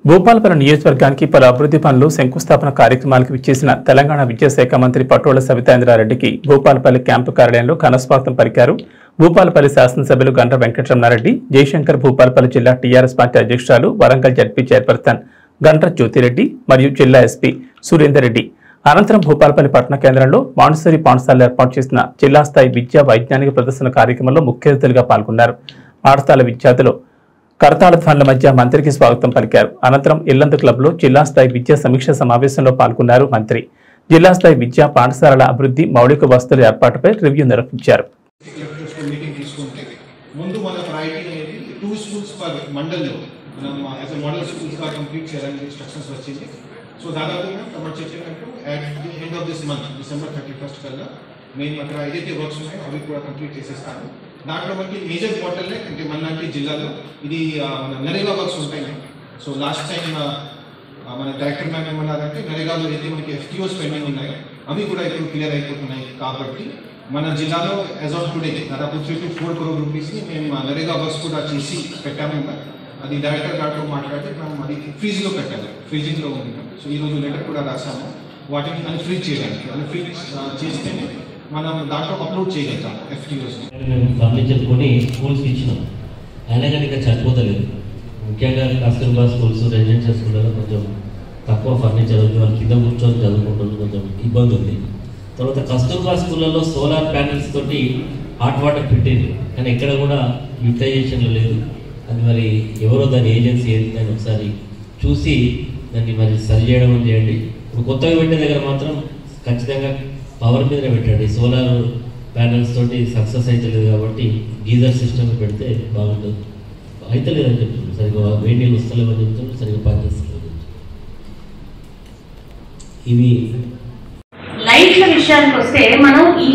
భూపాలపల్లి నియోజకవర్గానికి పలు అభివృద్ధి పనులు శంకుస్థాపన కార్యక్రమాలకు విచ్చేసిన తెలంగాణ విద్యాశాఖ మంత్రి పటోళ్ల సవితాంద్రారెడ్డికి భూపాలపల్లి క్యాంపు కార్యాలయంలో ఘనస్వాగతం పలికారు భూపాలపల్లి శాసనసభ్యులు గండ్ర వెంకటరమణారెడ్డి జయశంకర్ భూపాలపల్లి జిల్లా టీఆర్ఎస్ పార్టీ అధ్యక్షురాలు వరంగల్ జడ్పీ చైర్పర్సన్ గండ్ర జ్యోతిరెడ్డి మరియు జిల్లా ఎస్పీ సురేందర్ రెడ్డి అనంతరం భూపాలపల్లి పట్టణ కేంద్రంలో మాంటిసరీ పాఠశాలలో ఏర్పాటు చేసిన జిల్లా స్థాయి విద్యా వైజ్ఞానిక ప్రదర్శన కార్యక్రమంలో ముఖ్య అతిథులుగా పాల్గొన్నారు పాఠశాల విద్యార్థులు కరతాళ ధ్వనుల మధ్య మంత్రికి స్వాగతం పలికారు అనంతరం ఇల్లందు క్లబ్లో జిల్లా స్థాయి విద్యా సమీక్ష సమావేశంలో పాల్గొన్నారు మంత్రి జిల్లా స్థాయి విద్యా పాఠశాలల అభివృద్ధి మౌలిక వసతుల ఏర్పాటుపై రివ్యూ నిర్వహించారు ఎలక్ట్రిసిటీ మీటింగ్ తీసుకుంటే ముందు మన ప్రయారిటీ అనేది టూ స్కూల్స్ పర్ మండల్లో మనం యాజ్ అ మోడల్ స్కూల్స్గా కంప్లీట్ చేయాలని ఇన్స్ట్రక్షన్స్ వచ్చింది సో దాదాపుగా తమ చెప్పినట్టు at the end of this month December thirty first కల్లా మేము అక్కడ ఏదైతే వర్క్స్ ఉన్నాయో అవి కూడా కంప్లీట్ చేసేస్తాము దాంట్లో మనకి మేజర్ పోర్టల్ అంటే మన లాంటి జిల్లాలో ఇది ఆ, మన నరేగా వర్క్స్ ఉంటాయి సో లాస్ట్ టైం మన డైరెక్టర్ మ్యామ్ ఏమన్నారంటే నరేగాలో ఏదైతే మనకి ఎఫ్టీఓస్ పెండింగ్ ఉన్నాయో అవి కూడా ఇప్పుడు క్లియర్ అయిపోతున్నాయి కాబట్టి మన జిల్లాలో యాజ్ ఆఫ్ టుడే దాదాపు త్రీ టు ఫోర్ క్రోర్ రూపీస్ని మేము ఆ నరేగా వర్క్స్ కూడా చేసి పెట్టాము ఇంకా. అది డైరెక్టర్ గారితో మాట్లాడితే మనం అది ఫ్రీజ్లో పెట్టాలి ఫ్రీజింగ్లో ఉంది సో ఈ రోజు లెటర్ కూడా రాసాము వాటిని అన్ఫ్రీజ్ చేయడానికి అన్ఫ్రీజ్ చేస్తేనే మనం దాంట్లో అప్లోడ్ చేయగలుగుతాం ఎఫ్టీఓస్ని మేము ఫర్నిచర్ కొని స్కూల్స్కి ఇచ్చినాం అయినా కానీ ఇంకా సరిపోతలేదు ముఖ్యంగా కస్తూర్బా స్కూల్స్ రెసిడెన్షియల్ స్కూళ్ళలో కొంచెం తక్కువ ఫర్నిచర్ ఉంది వాళ్ళు కింద కూర్చొని చదువుకుంటుంది కొంచెం ఇబ్బంది ఉంది తర్వాత కస్తూర్బా స్కూళ్ళలో సోలార్ ప్యానెల్స్ తోటి హాట్ వాటర్ పెట్టింది కానీ ఎక్కడ కూడా యూటిలైజేషన్లో లేదు అది మరి ఎవరో దాని ఏజెన్సీ ఏంటి దాన్ని ఒకసారి చూసి దాన్ని మరి సరి చేయడం అని చేయండి ఇప్పుడు కొత్తగా పెట్టే దగ్గర మాత్రం ఖచ్చితంగా పవర్ మీదనే పెట్టండి సోలార్ ప్యానల్స్ తోటి సక్సెస్ అవుతలేదు కాబట్టి గీజర్ సిస్టమ్ పెడితే బాగుంటుంది అవుతలేదని చెప్తున్నారు సరిగ్గా వేడి నీళ్ళు వస్తలేవని చెప్తున్నారు సరిగ్గా పనిచేస్తలేదు ఇవి లైట్ల విషయానికి వస్తే మనం ఈ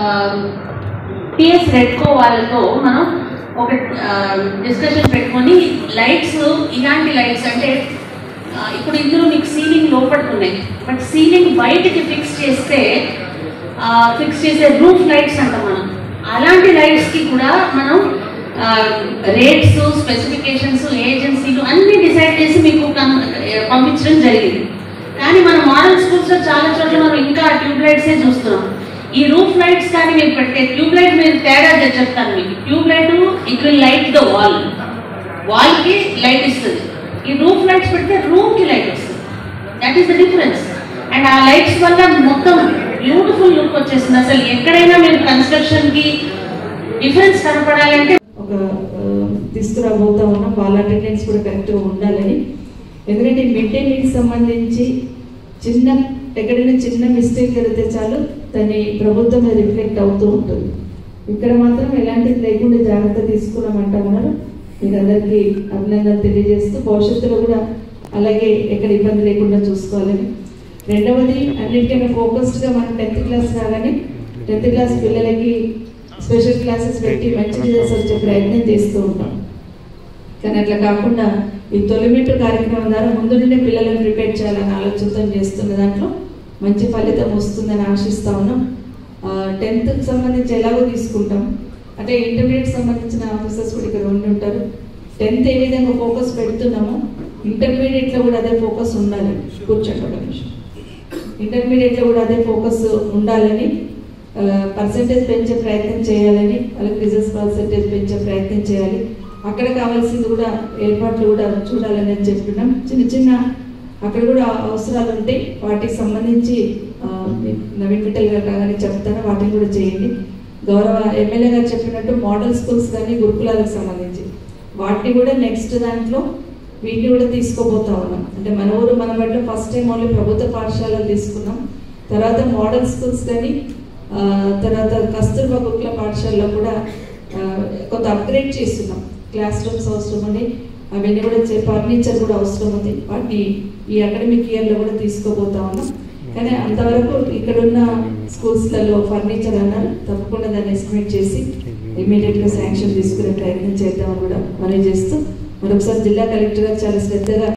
పిఎస్ రెడ్కో వాళ్ళతో మనం ఒక డిస్కషన్ పెట్టుకొని లైట్స్ ఇలాంటి లైట్స్ అంటే ఆ, ఇప్పుడు ఇందులో మీకు సీలింగ్ లోపలికి ఉన్నాయి బట్ సీలింగ్ బయటికి ఫిక్స్ చేస్తే ఫిక్స్ చేసే రూఫ్ లైట్స్ అంటాం మనం అలాంటి లైట్స్కి కూడా మనం రేట్స్ స్పెసిఫికేషన్స్ ఏజెన్సీలు అన్నీ డిసైడ్ చేసి మీకు కం- పంపించడం జరిగింది కానీ మన మోడల్ స్కూల్స్ లో చాలా చోట్ల మనం ఇంకా ట్యూబ్ లైట్సే చూస్తున్నాం ఈ రూఫ్ లైట్స్ కానీ మీరు పెట్టే ట్యూబ్ లైట్ మీరు తేడా తె- చెప్తాను మీకు tube light it will light the wall wall కి లైట్ ఇస్తుంది ఈ రూఫ్ లైట్స్ పెడితే రూమ్ కి లైట్ వస్తుంది that is the difference and ఆ లైట్స్ వల్ల మొత్తం బ్యూటిఫుల్ లుక్ వచ్చేసింది అసలు ఎక్కడైనా మీరు కన్స్ట్రక్షన్ కి డిఫరెన్స్ కనపడాలంటే ఒక ఆ, తీసుకురాబోతా ఉన్నాం వాళ్ళ అటెండెన్స్ కూడా కరెక్ట్గా ఉండాలని ఎందుకంటే మిడ్ డే మీల్కి సంబంధించి చిన్న ఎక్కడైనా చిన్న మిస్టేక్ జరిగితే చాలు దాన్ని ప్రభుత్వం మీద రిఫ్లెక్ట్ అవుతూ ఉంటుంది ఇక్కడ మాత్రం ఎలాంటిది లేకుండా జాగ్రత్త తీసుకున్నామంటా ఉన్నారు మీరందరికీ అభినందనలు తెలియజేస్తూ భవిష్యత్తులో కూడా అలాగే ఎక్కడ ఇబ్బంది లేకుండా చూసుకోవాలని రెండవది అన్నిటికన్నా ఫోకస్డ్గా మనం టెన్త్ క్లాస్ రాగానే టెన్త్ క్లాస్ పిల్లలకి స్పెషల్ క్లాసెస్ పెట్టి మంచి రిజల్ట్స్ వచ్చే ప్రయత్నం చేస్తూ ఉంటాం కానీ అట్లా కాకుండా ఈ తొలిమెట్టు కార్యక్రమం ద్వారా ముందు నుండే పిల్లలను ప్రిపేర్ చేయాలని ఆలోచనతో చేస్తున్న దాంట్లో మంచి ఫలితం వస్తుందని ఆశిస్తా ఉన్నాం టెన్త్కి సంబంధించి ఎలాగో తీసుకుంటాం అంటే ఇంటర్మీడియట్ సంబంధించిన ఆఫీసర్స్ కూడా ఇక్కడ ఉండి ఉంటారు టెన్త్ ఏ విధంగా ఫోకస్ పెడుతున్నామో ఇంటర్మీడియట్లో కూడా అదే ఫోకస్ ఉండాలి కూర్చోండి ఒక నిమిషం ఇంటర్మీడియట్లో కూడా అదే ఫోకస్ ఉండాలని పర్సంటేజ్ పెంచే ప్రయత్నం చేయాలని వాళ్ళకి రిజల్ట్స్ పర్సంటేజ్ పెంచే ప్రయత్నం చేయాలి అక్కడ కావాల్సింది కూడా ఏర్పాట్లు కూడా చూడాలని చెప్పినాం చిన్న చిన్న అక్కడ కూడా అవసరాలు ఉంటాయి వాటికి సంబంధించి ఆ, నవీన్ మిట్టల్ గారు రాగానే చెప్తాను వాటిని కూడా చేయండి గౌరవ ఎమ్మెల్యే గారు చెప్పినట్టు మోడల్ స్కూల్స్ కానీ గురుకులాలకు సంబంధించి వాటిని కూడా నెక్స్ట్ దాంట్లో వీటిని కూడా తీసుకోబోతా ఉన్నాం అంటే మన ఊరు మన బడిలో ఫస్ట్ టైం ఓన్లీ ప్రభుత్వ పాఠశాలలు తీసుకున్నాం తర్వాత మోడల్ స్కూల్స్ కానీ ఆ, తర్వాత కస్తూర్బా గురుకుల పాఠశాలలో కూడా ఆ, కొంత అప్గ్రేడ్ చేస్తున్నాం క్లాస్ రూమ్స్ అవసరం ఉంది అవన్నీ కూడా ఫర్నిచర్ కూడా అవసరం ఉంది వాటిని ఈ అకాడమిక్ ఇయర్లో కూడా తీసుకోబోతా ఉన్నాం కానీ అంతవరకు ఇక్కడున్న స్కూల్స్లలో ఫర్నిచర్ అన్నారు తప్పకుండా దాన్ని ఎస్టిమేట్ చేసి ఇమీడియట్గా శాంక్షన్ తీసుకునే ప్రయత్నం చేద్దామని కూడా మనవి చేస్తూ మరొకసారి జిల్లా కలెక్టర్ గారు చాలా శ్రద్ధగా